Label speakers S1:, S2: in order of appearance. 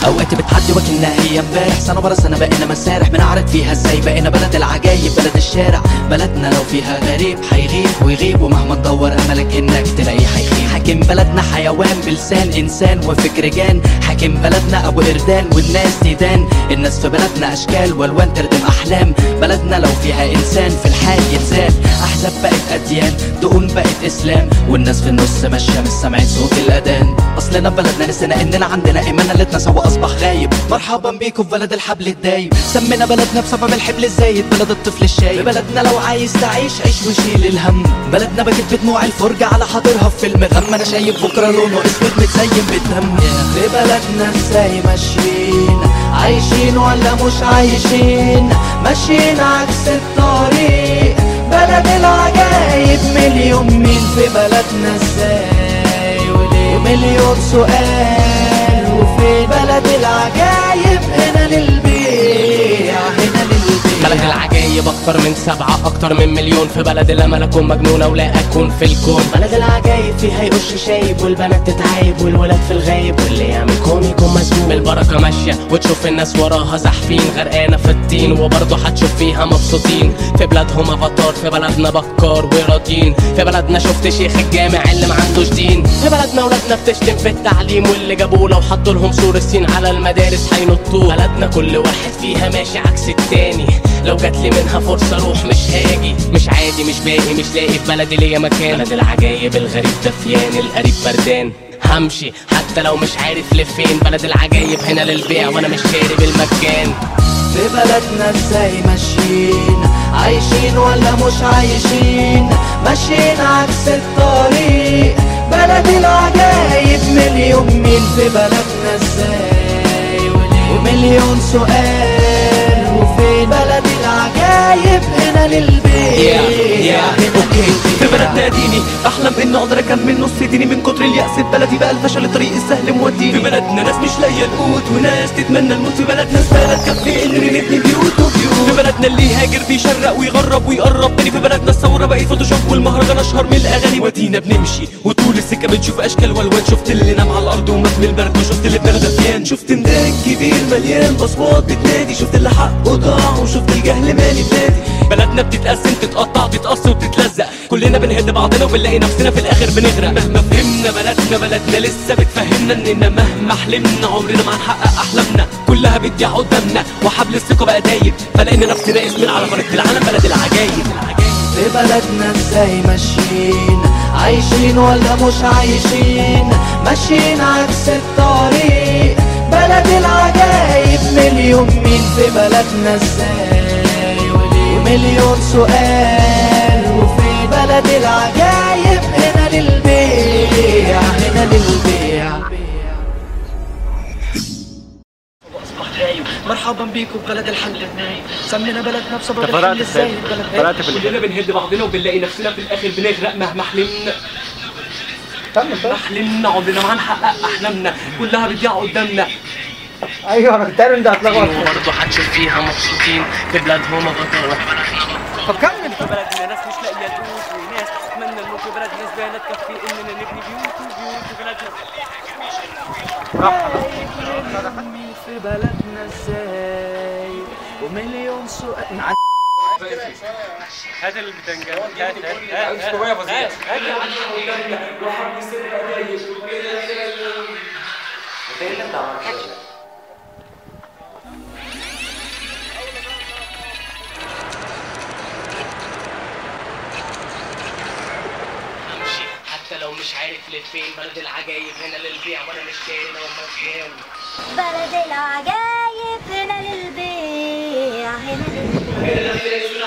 S1: اوقاتي بتعدي وكأنها هي امبارح سنه ورا سنه بقينا مسارح بنعرض فيها ازاي بقينا بلد العجايب بلد الشارع بلدنا لو فيها غريب هيغيب ويغيب ومهما تدور املك انك تلاقيه هيخيب حاكم بلدنا حيوان بلسان انسان وفكر جان حاكم بلدنا ابو قردان والناس ديدان الناس في بلدنا اشكال والوان تردم احلام بلدنا لو فيها انسان في الحال يتزال احزاب بقت اديان دقون بقت اسلام والناس في النص ماشيه مش سامعين صوت الاذان اصلنا بلدنا نسينا اننا عندنا ايمان اللي اتنسى اصبح غايب مرحبا بيكم في بلد الحبل الدايب سمينا بلدنا بسبب الحبل الزايد بلد الطفل الشايب في بلدنا لو عايز تعيش عيش وشيل الهم بلدنا بجد بدموع الفرجة على حاضرها في فيلم غم انا شايف بكره لونه اسود متزين بالدم في بلدنا ازاي ماشيين عايشين ولا مش عايشين ماشيين عكس الطريق بلد العجايب مليون ميل في بلدنا ازاي وليه ومليون سؤال وفي بلد العجايب هنا للبيع هنا للبيع
S2: بلد العجايب اكتر من سبعة اكتر من مليون في بلد الامل اكون مجنونة ولا اكون في الكون بلد العجايب فيها يقش شايب والبنات تتعايب والولاد في الغايب واللي يعمل كوم يكون مسجون البركة ماشية وتشوف الناس وراها زحفين غرقانة في الطين وبرضه هتشوف فيها مبسوطين في بلادهم افاتار في بلدنا بكار وراضيين في بلدنا شفت شيخ الجامع اللي ما عندوش دين في بلدنا ولادنا بتشتم في التعليم واللي جابوه لو حطوا لهم سور الصين على المدارس هينطوه بلدنا كل واحد فيها ماشي عكس التاني لو جات لي منها فرصة اروح مش هاجي مش عادي مش باقي مش لاقي في بلدي ليا مكان بلد العجايب الغريب دفيان القريب بردان همشي حتى لو مش عارف لفين بلد العجايب هنا للبيع وانا مش شاري بالمكان
S1: في بلدنا ازاي ماشيين عايشين ولا مش عايشين ماشيين عكس الطريق بلد العجايب مليون ميل في بلدنا ازاي وليه ومليون سؤال وفي بلد العجايب هنا للبيع هنا
S3: في بلد ناديني احلم اني اقدر اكمل نص ديني من كتر اليأس في بلدي بقى الفشل الطريق السهل موديني في بلدنا ناس مش لاقيه القوت وناس تتمنى الموت في بلدنا زباله تكفي اننا نبني بيوت وبيوت في بلدنا اللي يهاجر بيشرق ويغرب ويقرب تاني في بلدنا الثوره بقت فوتوشوب والمهرجان اشهر من الاغاني ودينا بنمشي وطول السكه بنشوف اشكال والوان شفت اللي نام على الارض ومات من البرد وشفت اللي بنغدى فيان شفت ميدان كبير مليان بصوات بتنادي شفت اللي حقه ضاع وشفت الجهل مالي بلادي بلدنا بتتقسم تتقطع تتقص وتتلزق كلنا بنهد بعضنا وبنلاقي نفسنا في الاخر بنغرق مهما فهمنا بلدنا بلدنا لسه بتفهمنا اننا مهما حلمنا عمرنا ما هنحقق احلامنا كلها بتضيع قدامنا وحبل الثقه بقى دايب فلقينا نفسنا اسمنا على خريطه العالم بلد العجايب
S1: في بلدنا ازاي ماشيين عايشين ولا مش عايشين ماشيين عكس الطريق بلد العجايب مليون ميل في بلدنا ازاي وليه ومليون سؤال وفي بلد العجايب هنا للبيع هنا للبيع مرحبا بيكم ببلد الحل النايم سمينا بلدنا بسبب الحل ازاي بلد
S3: كلنا بنهد بعضنا وبنلاقي نفسنا في الاخر بنغرق مهما حلمنا مهما حلمنا عمرنا ما هنحقق احلامنا كلها بتضيع قدامنا
S4: ايوه انا كنت عارف انت هتلخبط
S2: وبرضه هتشوف فيها مبسوطين في بلادهم افاتار
S4: طب كمل
S3: في بلدنا ناس مش لاقيه القوت وناس تتمنى الموت في بلدنا زباله تكفي اننا نبني بيوت وبيوت في بلدنا
S1: مين في بلدنا ازاي ومليون سؤال نع-
S3: هات البتنجان هات هات هات هات
S2: امشي حتى لو مش عارف لفين بلد العجايب هنا للبيع وانا مش شاري لو مكان
S5: بلد العجايب هنا للبيع هنا للبيع